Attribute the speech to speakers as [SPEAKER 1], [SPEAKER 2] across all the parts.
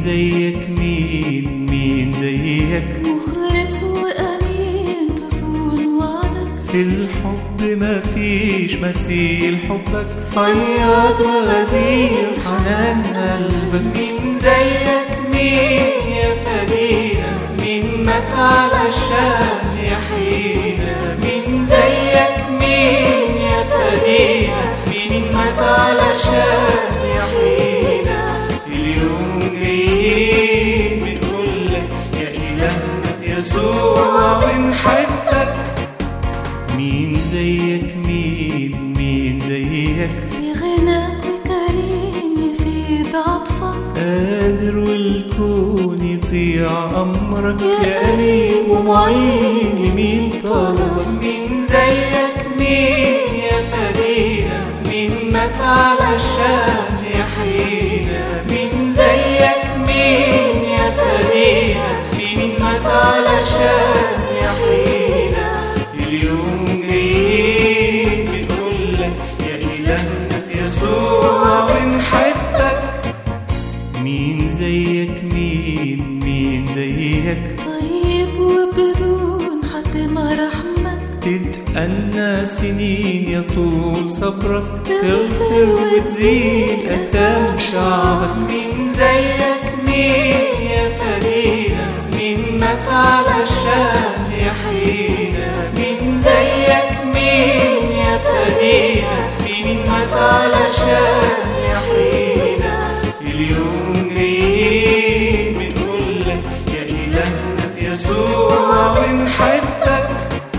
[SPEAKER 1] زيك مين مين زيك
[SPEAKER 2] مخلص وأمين تصون وعدك
[SPEAKER 1] في الحب ما فيش مثيل حبك فياض وغزير حنان قلبك مين زيك مين يا فدينا مين مات علشان يحيينا مين زيك مين يا فدينا مين مات علشان يحيينا اليوم جايين بنقول لك يا إلهنا يسوع ونحبك مين زيك مين مين زيك
[SPEAKER 2] في غناك وكريم يفيد عطفك
[SPEAKER 1] قادر والكون يطيع أمرك يا قريب ومعين مين طلبك مين زيك مين يا فدينا مين مات علشان يحيينا مين زيك مين يا فدينا مين مات علشان يحيينا اليوم جايين بنقول لك يا إلهنا يسوع ونحبك مين زيك مين مين زيك
[SPEAKER 2] طيب وبدون حتم رحمك
[SPEAKER 1] تتأنى سنين يطول صبرك تغفر وتزيل أثام شعبك مين زيك مين يا فدينا مين مات علشان يحيينا مين زيك مين يا فدينا مين مات علشان يحيينا اليوم جايين بنقول لك يا إلهنا يسوع ونحبك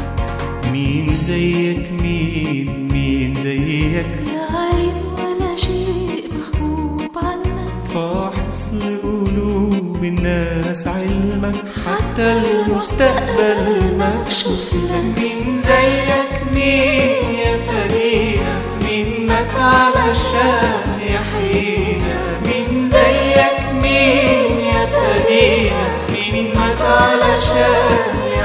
[SPEAKER 1] مين زيك مين مين زيك
[SPEAKER 2] يا عليم ولا شيء محبوب عنك
[SPEAKER 1] فاحص لقلوب الناس علمك حتى المستقبل مكشوف لك مين زيك مين يا فدينا مين مات علشان يحيينا مين زيك مين يا فدينا مين مات علشان